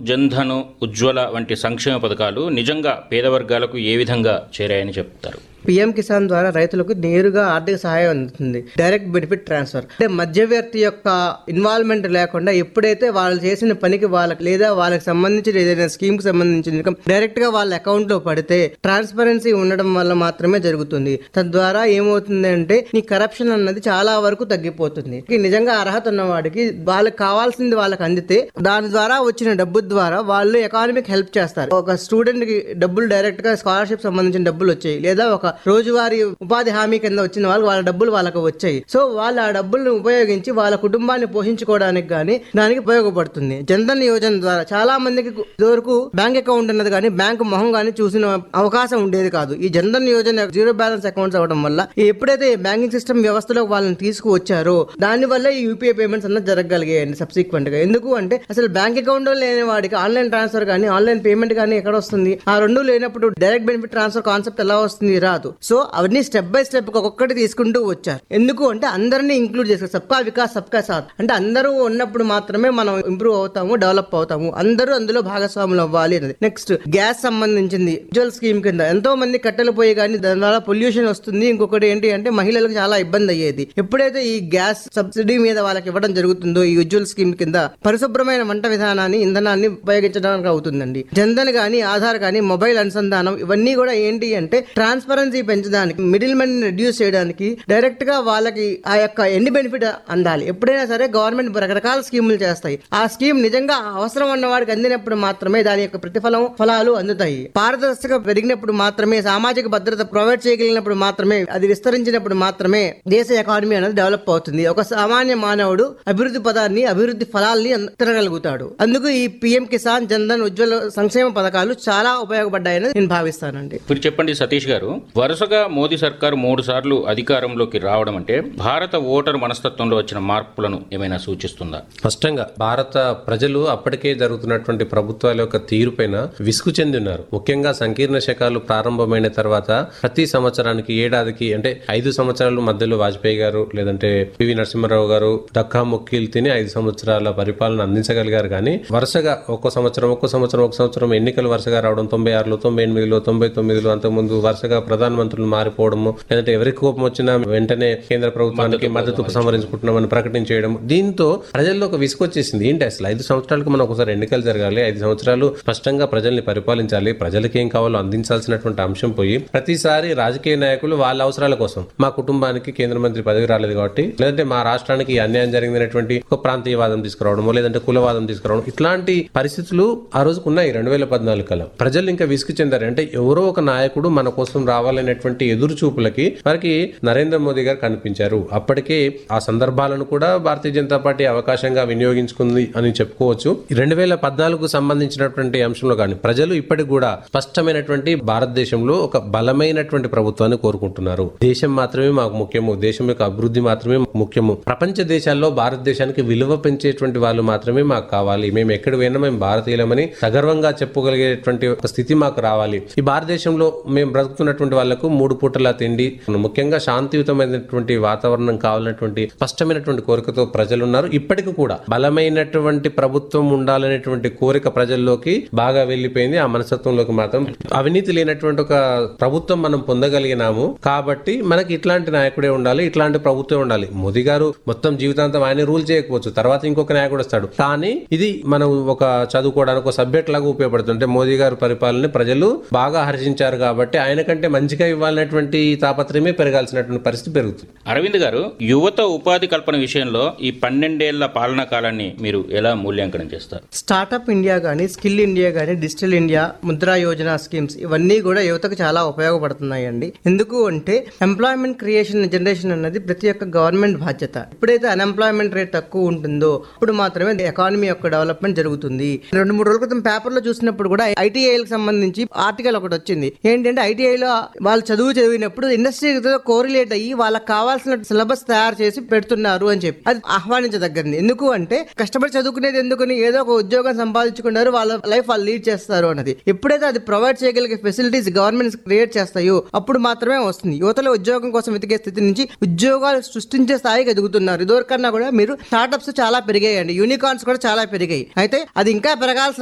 జన్ధన్ ఉజ్వల వంటి సంక్షేమ పథకాలు నిజంగా పేద వర్గాలకు ఏ విధంగా చేరాయని చెప్తారు పిఎం కిసాన్ ద్వారా రైతులకు నేరుగా ఆర్థిక సహాయం అందుతుంది డైరెక్ట్ బెనిఫిట్ ట్రాన్స్ఫర్ అంటే మధ్యవర్తి యొక్క ఇన్వాల్వ్మెంట్ లేకుండా ఎప్పుడైతే వాళ్ళు చేసిన పనికి వాళ్ళకి లేదా వాళ్ళకి సంబంధించిన ఏదైనా స్కీమ్ కి సంబంధించిన ఇన్కమ్ డైరెక్ట్ గా వాళ్ళ అకౌంట్ లో పడితే ట్రాన్స్పరెన్సీ ఉండడం వల్ల మాత్రమే జరుగుతుంది తద్వారా ఏమవుతుంది అంటే ఈ కరప్షన్ అన్నది చాలా వరకు తగ్గిపోతుంది ఈ నిజంగా అర్హత ఉన్న వాడికి వాళ్ళకి కావాల్సింది వాళ్ళకి అందితే దాని ద్వారా వచ్చిన డబ్బు ద్వారా వాళ్ళు ఎకానమీకి హెల్ప్ చేస్తారు ఒక స్టూడెంట్ కి డబ్బులు డైరెక్ట్ గా స్కాలర్షిప్ సంబంధించిన డబ్బులు వచ్చాయి లేదా ఒక రోజువారీ ఉపాధి హామీ కింద వచ్చిన వాళ్ళు వాళ్ళ డబ్బులు వాళ్ళకి వచ్చాయి సో వాళ్ళు ఆ డబ్బులను ఉపయోగించి వాళ్ళ కుటుంబాన్ని పోషించుకోవడానికి గానీ దానికి ఉపయోగపడుతుంది జన్ధన్ యోజన ద్వారా చాలా మందికి ఇదివరకు బ్యాంక్ అకౌంట్ ఉన్నది కానీ బ్యాంక్ మొహం కానీ చూసిన అవకాశం ఉండేది కాదు ఈ Jandhan Yojana zero balance accounts అవడం వల్ల ఈ ఎప్పుడైతే ఈ బ్యాంకింగ్ సిస్టమ్ వ్యవస్థలో వాళ్ళని తీసుకువచ్చారో దాని వల్ల ఈ యూపీఐ పేమెంట్స్ అన్నది జరగగలిగాయండి సబ్సిక్వెంట్ గా ఎందుకు అంటే అసలు బ్యాంక్ అకౌంట్ లేని వాడికి ఆన్లైన్ ట్రాన్స్ఫర్ కానీ ఆన్లైన్ పేమెంట్ కానీ ఎక్కడ వస్తుంది ఆ రెండు లేనప్పుడు డైరెక్ట్ బెనిఫిట్ ట్రాన్స్ఫర్ కాన్సెప్ట్ ఎలా వస్తుంది రాదు సో అవన్నీ స్టెప్ బై స్టెప్ ఒక్కొక్కటి తీసుకుంటూ వచ్చారు ఎందుకు అంటే అందరినీ ఇంక్లూడ్ చేస్తారు సబ్కా వికాస్ సబ్కా సాత్ అంటే అందరూ ఉన్నప్పుడు మాత్రమే మనం ఇంప్రూవ్ అవుతాము డెవలప్ అవుతాము అందరూ అందులో భాగస్వాములు అవ్వాలి అనేది నెక్స్ట్ గ్యాస్ సంబంధించింది ఉజ్వల్ స్కీమ్ కింద ఎంతో మంది కట్టెలు పోయి కానీ దాని ద్వారా పొల్యూషన్ వస్తుంది ఇంకొకటి ఏంటి అంటే మహిళలకు చాలా ఇబ్బంది అయ్యేది ఎప్పుడైతే ఈ గ్యాస్ సబ్సిడీ మీద వాళ్ళకి ఇవ్వడం జరుగుతుందో ఈ ఉజ్వల్ స్కీమ్ కింద పరిశుభ్రమైన వంట విధానాన్ని ఇంధనాన్ని ఉపయోగించడానికి అవుతుందండి జన్ధన్ గానీ ఆధార్ కానీ మొబైల్ అనుసంధానం ఇవన్నీ కూడా ఏంటి అంటే ట్రాన్స్పరెన్సీ పెంచడానికి మిడిల్ మెన్ రెడ్యూస్ చేయడానికి డైరెక్ట్ గా వాళ్ళకి ఆ యొక్క ఎన్ని బెనిఫిట్ అందాలి ఎప్పుడైనా సరే గవర్నమెంట్ రకరకాల స్కీములు చేస్తాయి ఆ స్కీమ్ నిజంగా అవసరం ఉన్న వాడికి అందినప్పుడు మాత్రమే దాని యొక్క ప్రతిఫలం ఫలాలు అందుతాయి పారదర్శక పెరిగినప్పుడు మాత్రమే సామాజిక భద్రత ప్రొవైడ్ చేయగలిగినప్పుడు మాత్రమే అది విస్తరించినప్పుడు మాత్రమే దేశ ఎకానమీ అనేది డెవలప్ అవుతుంది ఒక సామాన్య మానవుడు అభివృద్ధి పదాన్ని అభివృద్ధి ఫలాల్ని తినగలుగుతాడు అందుకు ఈ పిఎం కిసాన్ జన్ధన్ ఉజ్వల సంక్షేమ పథకాలు చాలా ఉపయోగపడ్డాయని నేను భావిస్తానండి ఇప్పుడు చెప్పండి సతీష్ గారు వరుసగా మోదీ సర్కారు మూడు సార్లు అధికారంలోకి రావడం అంటే భారత ఓటర్ మనస్తత్వంలో వచ్చిన మార్పులను ఏమైనా సూచిస్తుందా స్పష్టంగా భారత ప్రజలు అప్పటికే జరుగుతున్నటువంటి ప్రభుత్వాల యొక్క తీరుపైన విసుగు చెంది ఉన్నారు ముఖ్యంగా సంకీర్ణ శకాలు ప్రారంభమైన తర్వాత ప్రతి సంవత్సరానికి ఏడాదికి అంటే ఐదు సంవత్సరాల మధ్యలో వాజ్పేయి గారు లేదంటే పివి నరసింహారావు గారు డక్కా ముక్కీలు తిని ఐదు సంవత్సరాల పరిపాలన అందించగలిగారు కానీ వరుసగా ఒక్కో సంవత్సరం ఒక్కో సంవత్సరం ఒక సంవత్సరం ఎన్నికలు వరుసగా రావడం తొంభై ఆరులో తొంభై ఎనిమిదిలో తొంభై తొమ్మిదిలో అంతకుముందు వరుసగా ప్రధానమంత్రులు మారిపోవడము లేదంటే ఎవరికి కోపం వచ్చినా వెంటనే కేంద్ర ప్రభుత్వానికి మద్దతు ఉపసంహరించుకుంటున్నామని ప్రకటించేయడం దీంతో ప్రజల్లో ఒక విసుకొచ్చేసింది ఏంటి అసలు ఐదు సంవత్సరాలకు మనం ఒకసారి ఎన్నికలు జరగాలి ఐదు సంవత్సరాలు స్పష్టంగా ప్రజల్ని పరిపాలించాలి ప్రజలకి ఏం కావాలో అందించాల్సినటువంటి అంశం పోయి ప్రతిసారి రాజకీయ నాయకులు వాళ్ళ అవసరాల కోసం మా కుటుంబానికి కేంద్ర మంత్రి పదవి రాలేదు కాబట్టి లేదంటే మా రాష్ట్రానికి ఈ అన్యాయం జరిగినటువంటి ఒక ప్రాంతీయవాదం తీసుకురావడము లేదంటే కులవాదం తీసుకురావడం ఇట్లాంటి పరిస్థితులు ఆ రోజుకు ఉన్నాయి రెండు వేల పద్నాలుగు కల్లా ప్రజలు ఇంకా విసుగు చెందారు అంటే ఎవరో ఒక నాయకుడు మన కోసం రావాలనేటువంటి ఎదురు చూపులకి వారికి నరేంద్ర మోదీ గారు కనిపించారు అప్పటికే ఆ సందర్భాలను కూడా భారతీయ జనతా పార్టీ అవకాశంగా వినియోగించుకుంది అని చెప్పుకోవచ్చు రెండు వేల పద్నాలుగు సంబంధించినటువంటి అంశంలో కానీ ప్రజలు ఇప్పటికి కూడా స్పష్టమైనటువంటి భారతదేశంలో ఒక బలమైనటువంటి ప్రభుత్వాన్ని కోరుకుంటున్నారు దేశం మాత్రమే మాకు ముఖ్యము దేశం యొక్క అభివృద్ధి మాత్రమే ముఖ్యము ప్రపంచ దేశాల్లో భారతదేశానికి విలువ పెంచేటువంటి వాళ్ళు మాత్రమే మాకు కావాలి మేము ఎక్కడ పోయినా మేము భారతీయులమని సగర్వంగా చెప్పుకోగలిగేటువంటి ఒక స్థితి మాకు రావాలి ఈ భారతదేశంలో మేము బ్రతుకుతున్నటువంటి వాళ్లకు మూడు పూటల తిండి ముఖ్యంగా శాంతియుతమైనటువంటి వాతావరణం కావాలన్నటువంటి స్పష్టమైనటువంటి కోరికతో ప్రజలు ఉన్నారు ఇప్పటికి కూడా బలమైనటువంటి ప్రభుత్వం ఉండాలనేటువంటి కోరిక ప్రజల్లోకి బాగా వెళ్లిపోయింది ఆ మనస్తత్వంలోకి మాత్రం అవినీతి లేనటువంటి ఒక ప్రభుత్వం మనం పొందగలిగినాము కాబట్టి మనకి ఇట్లాంటి నాయకుడే ఉండాలి ఇట్లాంటి ప్రభుత్వం ఉండాలి మోదీ గారు మొత్తం జీవితాంతం ఆయన రూల్ చేయకపోవచ్చు తర్వాత ఇంకొక నాయకుడు వస్తాడు కానీ ఇది మనం ఒక చదువుకోవడానికి ఒక సబ్జెక్ట్ లాగా ఉపయోగపడుతుంది అంటే మోదీ గారు పరిపాలన ప్రజలు బాగా హర్షించారు కాబట్టి ఆయన కంటే మంచిగా ఇవ్వాలనేటువంటి తాపత్రయమే పెరగాల్సినటువంటి పరిస్థితి పెరుగుతుంది అరవింద్ గారు యువత ఉపాధి కల్పన విషయంలో ఈ పన్నెండేళ్ల పాలనా కాలాన్ని మీరు ఎలా మూల్యాంకనం చేస్తారు స్టార్టప్ ఇండియా కానీ స్కిల్ ఇండియా కానీ digital India Mudra Yojana schemes ఇవన్నీ కూడా యువతకు చాలా ఉపయోగపడుతున్నాయండి ఎందుకు అంటే ఎంప్లాయ్మెంట్ క్రియేషన్ జనరేషన్ అన్నది ప్రతి ఒక్క గవర్నమెంట్ బాధ్యత ఎప్పుడైతే అన్ఎంప్లాయ్మెంట్ రేట్ తక్కువ ఉంటుందో అప్పుడు మాత్రమే ఎకానమీ యొక్క డెవలప్మెంట్ జరుగుతుంది రెండు మూడు రోజుల క్రితం పేపర్లో చూసినప్పుడు కూడా ఐటీఐలకు సంబంధించి ఆర్టికల్ ఒకటి వచ్చింది ఏంటంటే ఐటీఐలో వాళ్ళు చదువు చదివినప్పుడు ఇండస్ట్రీతో కోరిలేట్ అయ్యి వాళ్ళకి కావాల్సిన సిలబస్ తయారు చేసి పెడుతున్నారు అని చెప్పి అది ఆహ్వానించదగ్గది ఎందుకు అంటే కష్టపడి చదువుకునేది ఎందుకని ఏదో ఒక ఉద్యోగం సంపాదించుకున్నారు వాళ్ళ లైఫ్ వాళ్ళు లీడ్ చేస్తారు అన్నది ఎప్పుడైతే అది ప్రొవైడ్ చేయగలిగే ఫెసిలిటీస్ గవర్నమెంట్ క్రియేట్ చేస్తాయో అప్పుడు మాత్రమే వస్తుంది యువతలో ఉద్యోగం కోసం వెతికే స్థితి నుంచి ఉద్యోగాలు సృష్టించే స్థాయికి ఎదుగుతున్నారు ఇదివరకన్నా కూడా మీరు స్టార్టప్స్ చాలా పెరిగాయండి యూనికార్న్స్ కూడా చాలా పెరిగాయి అయితే అది ఇంకా పెరగాల్సిన